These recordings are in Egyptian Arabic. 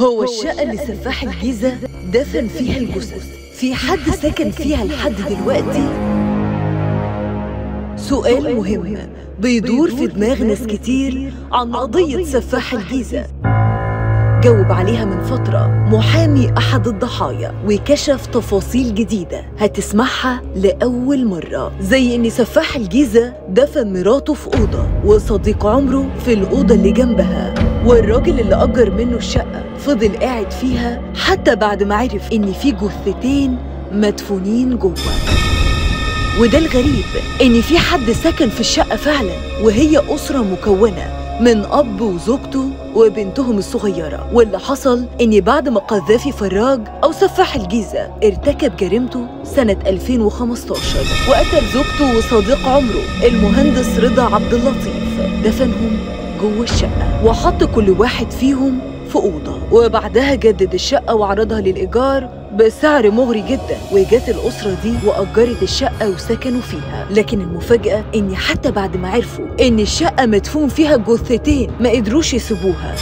هو الشقة اللي سفاح الجيزة دفن فيها الجثث في حد سكن فيها لحد دلوقتي؟ سؤال مهم بيدور في دماغ ناس كتير عن قضية سفاح الجيزة جاوب عليها من فترة محامي أحد الضحايا وكشف تفاصيل جديدة هتسمعها لأول مرة زي إن سفاح الجيزة دفن مراته في أوضة وصديق عمره في الأوضة اللي جنبها والراجل اللي أجر منه الشقة فضل قاعد فيها حتى بعد ما عرف إن في جثتين مدفونين جوه وده الغريب إن في حد سكن في الشقة فعلا وهي أسرة مكونة من أب وزوجته وبنتهم الصغيرة واللي حصل إن بعد ما قذافي فراج أو سفاح الجيزة ارتكب جريمته سنة 2015 وقتل زوجته وصديق عمره المهندس رضا عبد اللطيف دفنهم جوه الشقة وحط كل واحد فيهم في أوضة وبعدها جدد الشقة وعرضها للإيجار بسعر مغري جدا وجات الأسرة دي وأجرت الشقة وسكنوا فيها لكن المفاجأة إن حتى بعد ما عرفوا إن الشقة مدفون فيها جثتين ما قدروش يسيبوها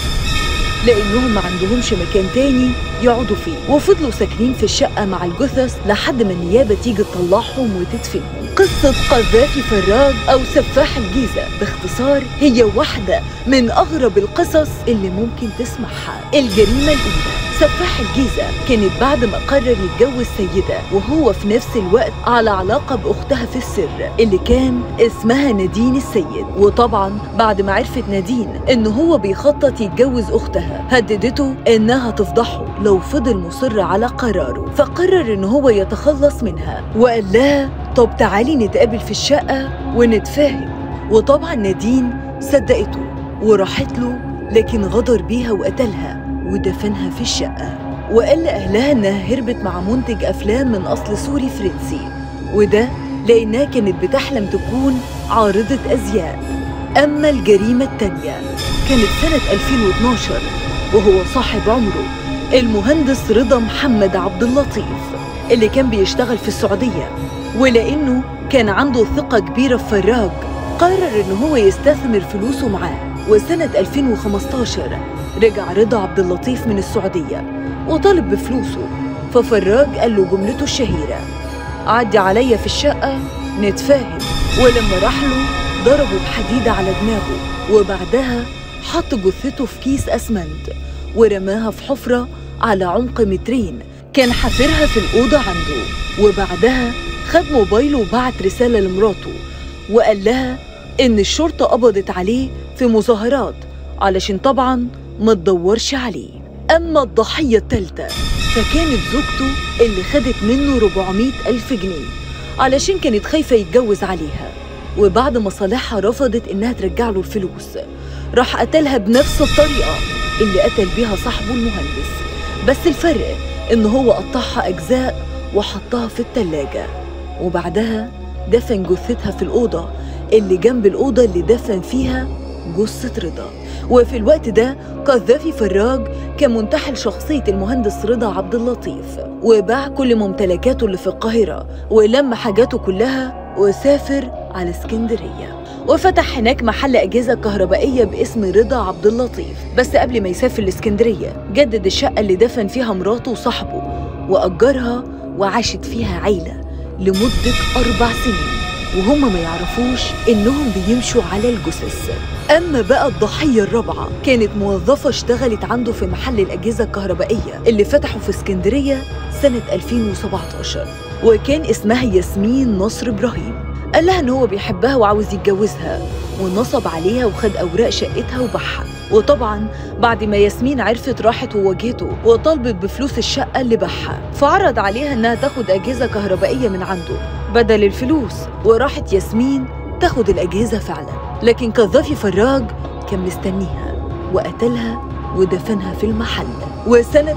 لأنهم ما عندهمش مكان تاني يقعدوا فيه وفضلوا ساكنين في الشقة مع الجثث لحد ما النيابة تيجي تطلعهم وتدفنهم قصة قذافي فراج أو سفاح الجيزة باختصار هي واحدة من أغرب القصص اللي ممكن تسمعها الجريمة الأولى سفاح الجيزة كانت بعد ما قرر يتجوز سيدة وهو في نفس الوقت على علاقة بأختها في السر اللي كان اسمها نادين السيد وطبعا بعد ما عرفت نادين إن هو بيخطط يتجوز أختها هددته إنها تفضحه لو فضل مصر على قراره فقرر إن هو يتخلص منها وقال لها طب تعالي نتقابل في الشقة ونتفاهم وطبعا نادين صدقته وراحت له لكن غدر بيها وقتلها ودفنها في الشقة وقال لأهلها إنها هربت مع منتج أفلام من أصل سوري فرنسي وده لأنها كانت بتحلم تكون عارضة أزياء أما الجريمة التانية كانت سنة 2012 وهو صاحب عمره المهندس رضا محمد عبد اللطيف اللي كان بيشتغل في السعودية ولأنه كان عنده ثقة كبيرة في فراج قرر إن هو يستثمر فلوسه معاه وسنة 2015 رجع رضا عبد اللطيف من السعودية وطلب بفلوسه ففراج قال له جملته الشهيرة عدي عليا في الشقة نتفاهم ولما راح له ضربه بحديدة على دماغه وبعدها حط جثته في كيس أسمنت ورماها في حفرة على عمق مترين كان حافرها في الأوضة عنده وبعدها خد موبايله وبعت رسالة لمراته وقال لها إن الشرطة قبضت عليه في مظاهرات علشان طبعا ما تدورش عليه أما الضحية التالتة فكانت زوجته اللي خدت منه 400 ألف جنيه علشان كانت خايفة يتجوز عليها وبعد ما صالحها رفضت إنها ترجع له الفلوس راح قتلها بنفس الطريقة اللي قتل بيها صاحبه المهندس بس الفرق إن هو قطعها أجزاء وحطها في التلاجة وبعدها دفن جثتها في الأوضة اللي جنب الأوضة اللي دفن فيها جثة رضا وفي الوقت ده قذافي فراج كان منتحل شخصية المهندس رضا عبد اللطيف وباع كل ممتلكاته اللي في القاهرة ولم حاجاته كلها وسافر على اسكندرية وفتح هناك محل أجهزة كهربائية باسم رضا عبد اللطيف بس قبل ما يسافر لاسكندرية جدد الشقة اللي دفن فيها مراته وصاحبه وأجرها وعاشت فيها عيلة لمدة أربع سنين وهم ما يعرفوش إنهم بيمشوا على الجثث أما بقى الضحية الرابعة كانت موظفة اشتغلت عنده في محل الأجهزة الكهربائية اللي فتحه في اسكندرية سنة 2017 وكان اسمها ياسمين نصر إبراهيم قال لها إن هو بيحبها وعاوز يتجوزها ونصب عليها وخد أوراق شقتها وباعها وطبعا بعد ما ياسمين عرفت راحت وواجهته وطلبت بفلوس الشقة اللي باعها فعرض عليها إنها تاخد أجهزة كهربائية من عنده بدل الفلوس وراحت ياسمين تاخد الأجهزة فعلا لكن قذافي فراج كان مستنيها وقتلها ودفنها في المحل وسنة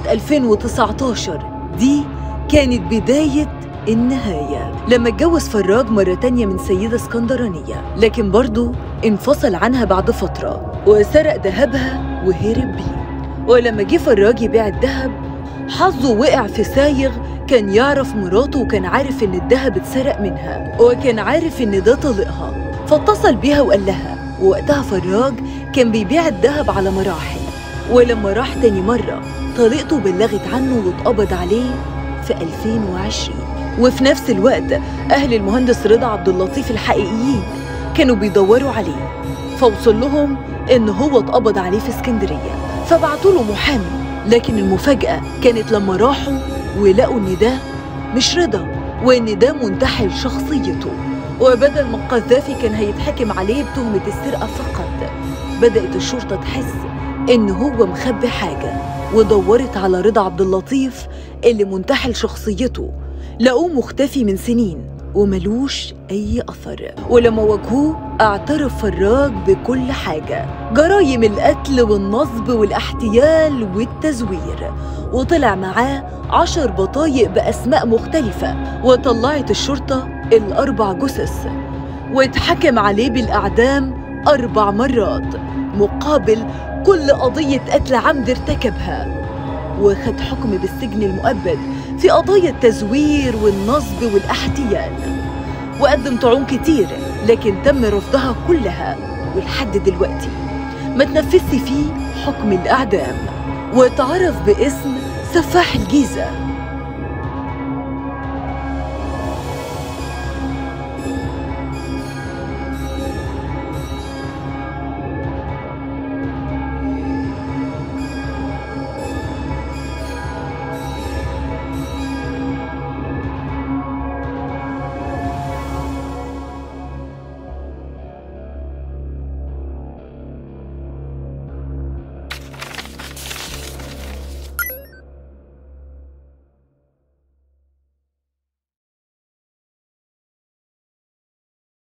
2019 دي كانت بداية النهاية لما اتجوز فراج مرة تانية من سيدة اسكندرانية لكن برضه انفصل عنها بعد فترة وسرق ذهبها وهرب بيه ولما جه فراج يبيع الذهب حظه وقع في سايغ كان يعرف مراته وكان عارف ان الذهب اتسرق منها وكان عارف ان ده طليقها فاتصل بيها وقال لها ووقتها فراج كان بيبيع الذهب على مراحل ولما راح تاني مرة طريقته بلغت عنه واتقبض عليه في 2020 وفي نفس الوقت أهل المهندس رضا عبد اللطيف الحقيقيين كانوا بيدوروا عليه فوصل لهم إن هو اتقبض عليه في اسكندرية فبعتوا له محامي لكن المفاجأة كانت لما راحوا ولقوا إن ده مش رضا وإن ده منتحل شخصيته وبدل ما القذافي كان هيتحكم عليه بتهمة السرقة فقط بدأت الشرطة تحس إن هو مخبي حاجة ودورت على رضا عبد اللطيف اللي منتحل شخصيته لقوه مختفي من سنين وملوش أي أثر ولما واجهوه اعترف فراج بكل حاجة جرايم القتل والنصب والاحتيال والتزوير وطلع معاه عشر بطايق بأسماء مختلفة وطلعت الشرطة الأربع جثث واتحكم عليه بالإعدام أربع مرات مقابل كل قضية قتل عمد ارتكبها وخد حكم بالسجن المؤبد في قضايا التزوير والنصب والاحتيال وقدم طعون كتير لكن تم رفضها كلها ولحد دلوقتي ما تنفذش فيه حكم الإعدام واتعرف باسم سفاح الجيزة